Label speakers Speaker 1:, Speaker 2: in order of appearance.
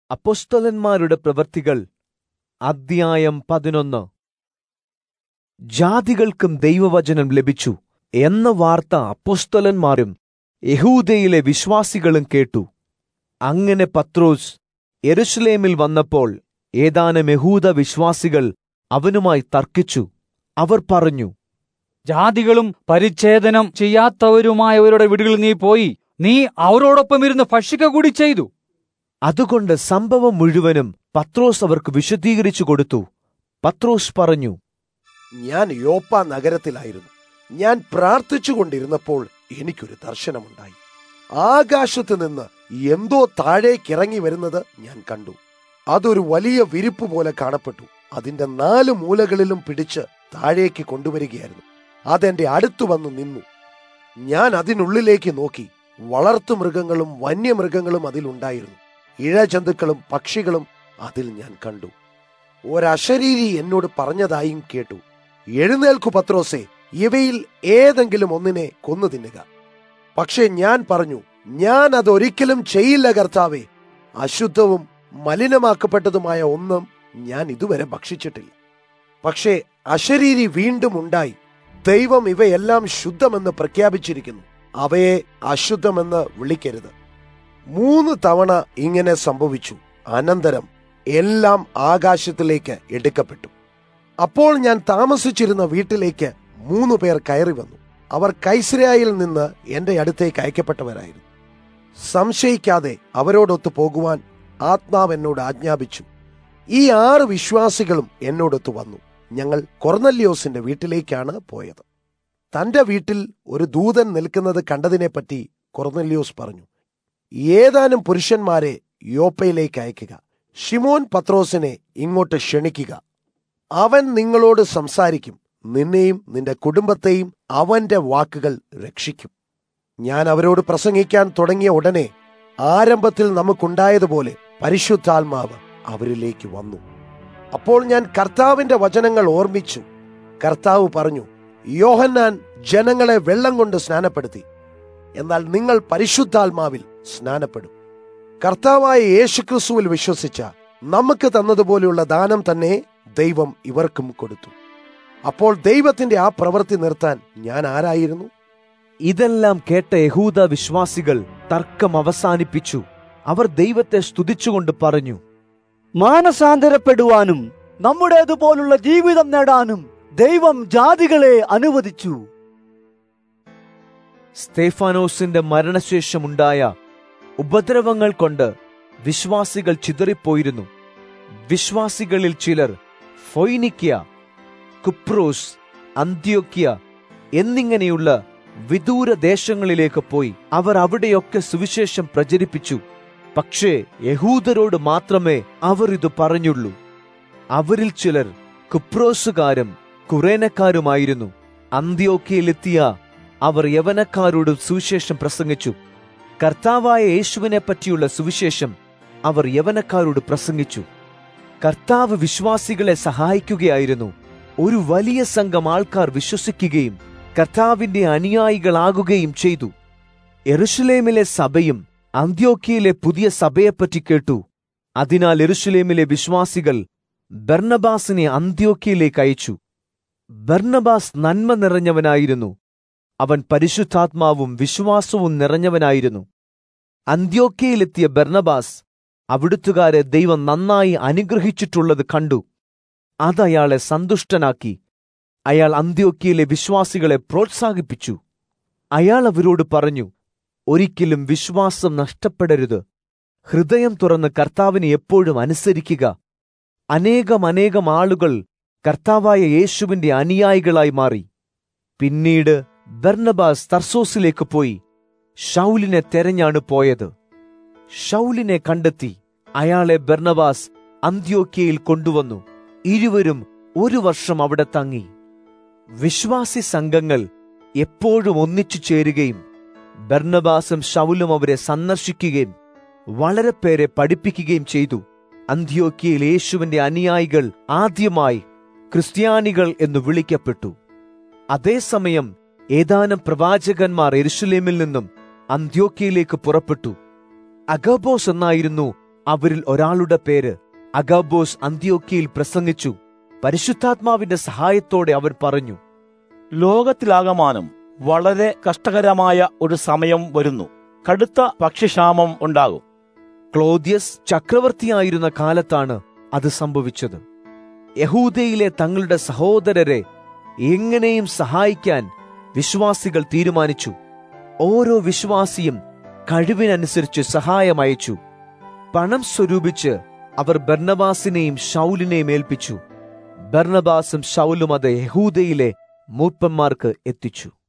Speaker 1: അപ്പൊസ്തലന്മാരുടെ പ്രവൃത്തികൾ അദ്ധ്യായം പതിനൊന്ന് ജാതികൾക്കും ദൈവവചനം ലഭിച്ചു എന്ന വാർത്ത അപ്പൊസ്തലന്മാരും യഹൂദയിലെ വിശ്വാസികളും കേട്ടു അങ്ങനെ പത്രോസ് യെരുശലേമിൽ വന്നപ്പോൾ ഏതാനും യഹൂദ വിശ്വാസികൾ അവനുമായി തർക്കിച്ചു അവർ പറഞ്ഞു
Speaker 2: ജാതികളും പരിച്ഛേദനം ചെയ്യാത്തവരുമായവരുടെ വീടുകളിൽ നീ പോയി നീ അവരോടൊപ്പം ഇരുന്ന് ഭക്ഷിക്ക കൂടി ചെയ്തു
Speaker 1: അതുകൊണ്ട് സംഭവം മുഴുവനും പത്രോസ് അവർക്ക് വിശദീകരിച്ചു കൊടുത്തു പത്രോസ് പറഞ്ഞു
Speaker 3: ഞാൻ യോപ്പ നഗരത്തിലായിരുന്നു ഞാൻ പ്രാർത്ഥിച്ചുകൊണ്ടിരുന്നപ്പോൾ എനിക്കൊരു ദർശനമുണ്ടായി ആകാശത്ത് നിന്ന് എന്തോ താഴേക്കിറങ്ങി വരുന്നത് ഞാൻ കണ്ടു അതൊരു വലിയ വിരിപ്പ് പോലെ കാണപ്പെട്ടു അതിന്റെ നാല് മൂലകളിലും പിടിച്ച് താഴേക്ക് കൊണ്ടുവരികയായിരുന്നു അതെന്റെ അടുത്തു വന്ന് നിന്നു ഞാൻ അതിനുള്ളിലേക്ക് നോക്കി വളർത്തുമൃഗങ്ങളും വന്യമൃഗങ്ങളും അതിലുണ്ടായിരുന്നു ഇഴജന്തുക്കളും പക്ഷികളും അതിൽ ഞാൻ കണ്ടു ഒരശരീരി എന്നോട് പറഞ്ഞതായും കേട്ടു എഴുന്നേൽക്കു പത്രോസേ ഇവയിൽ ഏതെങ്കിലും ഒന്നിനെ കൊന്നു തിന്നുക പക്ഷെ ഞാൻ പറഞ്ഞു ഞാൻ അതൊരിക്കലും ചെയ്യില്ല കർത്താവേ അശുദ്ധവും മലിനമാക്കപ്പെട്ടതുമായ ഒന്നും ഞാൻ ഇതുവരെ ഭക്ഷിച്ചിട്ടില്ല പക്ഷേ അശരീരി വീണ്ടും ഉണ്ടായി ദൈവം ഇവയെല്ലാം ശുദ്ധമെന്ന് പ്രഖ്യാപിച്ചിരിക്കുന്നു അവയെ അശുദ്ധമെന്ന് വിളിക്കരുത് മൂന്ന് തവണ ഇങ്ങനെ സംഭവിച്ചു അനന്തരം എല്ലാം ആകാശത്തിലേക്ക് എടുക്കപ്പെട്ടു അപ്പോൾ ഞാൻ താമസിച്ചിരുന്ന വീട്ടിലേക്ക് മൂന്ന് പേർ കയറി വന്നു അവർ കൈസ്രയായിൽ നിന്ന് എന്റെ അടുത്തേക്ക് അയക്കപ്പെട്ടവരായിരുന്നു സംശയിക്കാതെ അവരോടൊത്ത് പോകുവാൻ ആത്മാവ് എന്നോട് ആജ്ഞാപിച്ചു ഈ ആറ് വിശ്വാസികളും എന്നോടൊത്ത് വന്നു ഞങ്ങൾ കൊർന്നല്യോസിന്റെ വീട്ടിലേക്കാണ് പോയത് തന്റെ വീട്ടിൽ ഒരു ദൂതൻ നിൽക്കുന്നത് കണ്ടതിനെപ്പറ്റി കൊർന്നല്യോസ് പറഞ്ഞു ഏതാനും പുരുഷന്മാരെ യോപ്പയിലേക്ക് അയക്കുക ഷിമോൻ പത്രോസിനെ ഇങ്ങോട്ട് ക്ഷണിക്കുക അവൻ നിങ്ങളോട് സംസാരിക്കും നിന്നെയും നിന്റെ കുടുംബത്തെയും അവന്റെ വാക്കുകൾ രക്ഷിക്കും ഞാൻ അവരോട് പ്രസംഗിക്കാൻ തുടങ്ങിയ ഉടനെ ആരംഭത്തിൽ നമുക്കുണ്ടായതുപോലെ പരിശുദ്ധാത്മാവ് അവരിലേക്ക് വന്നു അപ്പോൾ ഞാൻ കർത്താവിന്റെ വചനങ്ങൾ ഓർമ്മിച്ചു കർത്താവ് പറഞ്ഞു യോഹന്നാൻ ജനങ്ങളെ വെള്ളം കൊണ്ട് സ്നാനപ്പെടുത്തി എന്നാൽ നിങ്ങൾ പരിശുദ്ധാത്മാവിൽ സ്നാനപ്പെടും കർത്താവായ യേശുക്രിസ്തുവിൽ വിശ്വസിച്ച നമുക്ക് തന്നതുപോലെയുള്ള ദാനം തന്നെ ദൈവം ഇവർക്കും കൊടുത്തു അപ്പോൾ ദൈവത്തിന്റെ ആ പ്രവൃത്തി നിർത്താൻ ഞാൻ ആരായിരുന്നു
Speaker 1: ഇതെല്ലാം കേട്ട യഹൂദ വിശ്വാസികൾ തർക്കം അവസാനിപ്പിച്ചു അവർ ദൈവത്തെ സ്തുതിച്ചുകൊണ്ട് പറഞ്ഞു
Speaker 4: മാനസാന്തരപ്പെടുവാനും നമ്മുടേതുപോലുള്ള ജീവിതം നേടാനും ദൈവം ജാതികളെ അനുവദിച്ചു
Speaker 1: സ്തേഫാനോസിന്റെ മരണശേഷമുണ്ടായ ഉപദ്രവങ്ങൾ കൊണ്ട് വിശ്വാസികൾ ചിതറിപ്പോയിരുന്നു വിശ്വാസികളിൽ ചിലർ ഫൊയ്നിക്യ കുപ്രോസ് അന്ത്യോക്യ എന്നിങ്ങനെയുള്ള വിദൂര ദേശങ്ങളിലേക്ക് പോയി അവർ അവിടെയൊക്കെ സുവിശേഷം പ്രചരിപ്പിച്ചു പക്ഷേ യഹൂദരോട് മാത്രമേ അവർ ഇത് പറഞ്ഞുള്ളൂ അവരിൽ ചിലർ കുപ്രോസുകാരും കുറേനക്കാരുമായിരുന്നു അന്ത്യോക്കയിലെത്തിയ അവർ യവനക്കാരോട് സുവിശേഷം പ്രസംഗിച്ചു കർത്താവായ യേശുവിനെ പറ്റിയുള്ള സുവിശേഷം അവർ യവനക്കാരോട് പ്രസംഗിച്ചു കർത്താവ് വിശ്വാസികളെ സഹായിക്കുകയായിരുന്നു ഒരു വലിയ സംഘം ആൾക്കാർ വിശ്വസിക്കുകയും കർത്താവിന്റെ അനുയായികളാകുകയും ചെയ്തു എറുഷലേമിലെ സഭയും അന്ത്യോക്കിയയിലെ പുതിയ സഭയെപ്പറ്റി കേട്ടു അതിനാൽ എറുഷലേമിലെ വിശ്വാസികൾ ബർണബാസിനെ അന്ത്യോക്കിയയിലേക്ക് അയച്ചു ബർണബാസ് നന്മ നിറഞ്ഞവനായിരുന്നു അവൻ പരിശുദ്ധാത്മാവും വിശ്വാസവും നിറഞ്ഞവനായിരുന്നു അന്ത്യോക്കയിലെത്തിയ ബർണബാസ് അവിടുത്തുകാരെ ദൈവം നന്നായി അനുഗ്രഹിച്ചിട്ടുള്ളത് കണ്ടു അതയാളെ സന്തുഷ്ടനാക്കി അയാൾ അന്ത്യോക്കിയയിലെ വിശ്വാസികളെ പ്രോത്സാഹിപ്പിച്ചു അയാൾ അവരോട് പറഞ്ഞു ഒരിക്കലും വിശ്വാസം നഷ്ടപ്പെടരുത് ഹൃദയം തുറന്ന് കർത്താവിനെ എപ്പോഴും അനുസരിക്കുക അനേകം അനേകം ആളുകൾ കർത്താവായ യേശുവിന്റെ അനുയായികളായി മാറി പിന്നീട് ബർണബാസ് തർസോസിലേക്ക് പോയി ഷൗലിനെ തെരഞ്ഞാണ് പോയത് ഷൗലിനെ കണ്ടെത്തി അയാളെ ബർണബാസ് അന്ത്യോക്യയിൽ കൊണ്ടുവന്നു ഇരുവരും ഒരു വർഷം അവിടെ തങ്ങി വിശ്വാസി സംഘങ്ങൾ എപ്പോഴും ഒന്നിച്ചു ചേരുകയും ബർണബാസും ഷൗലും അവരെ സന്ദർശിക്കുകയും വളരെ പേരെ പഠിപ്പിക്കുകയും ചെയ്തു അന്ത്യോക്യയിൽ യേശുവിന്റെ അനുയായികൾ ആദ്യമായി ക്രിസ്ത്യാനികൾ എന്ന് വിളിക്കപ്പെട്ടു അതേസമയം ഏതാനും പ്രവാചകന്മാർ എരുഷലേമിൽ നിന്നും അന്ത്യോക്യയിലേക്ക് പുറപ്പെട്ടു അഗബോസ് എന്നായിരുന്നു അവരിൽ ഒരാളുടെ പേര് അഗാബോസ് അന്ത്യോക്കിയിൽ പ്രസംഗിച്ചു പരിശുദ്ധാത്മാവിന്റെ സഹായത്തോടെ അവർ പറഞ്ഞു
Speaker 5: ലോകത്തിലാകമാനം വളരെ കഷ്ടകരമായ ഒരു സമയം വരുന്നു കടുത്ത ഭക്ഷ്യക്ഷാമം ഉണ്ടാകും
Speaker 1: ക്ലോദ്യസ് ചക്രവർത്തിയായിരുന്ന കാലത്താണ് അത് സംഭവിച്ചത് യഹൂദയിലെ തങ്ങളുടെ സഹോദരരെ എങ്ങനെയും സഹായിക്കാൻ വിശ്വാസികൾ തീരുമാനിച്ചു ഓരോ വിശ്വാസിയും കഴിവിനനുസരിച്ച് സഹായം അയച്ചു പണം സ്വരൂപിച്ച് അവർ ബർണബാസിനെയും ഷൗലിനെയും ഏൽപ്പിച്ചു ബർണബാസും ഷൗലും അത് യഹൂദയിലെ മൂപ്പന്മാർക്ക് എത്തിച്ചു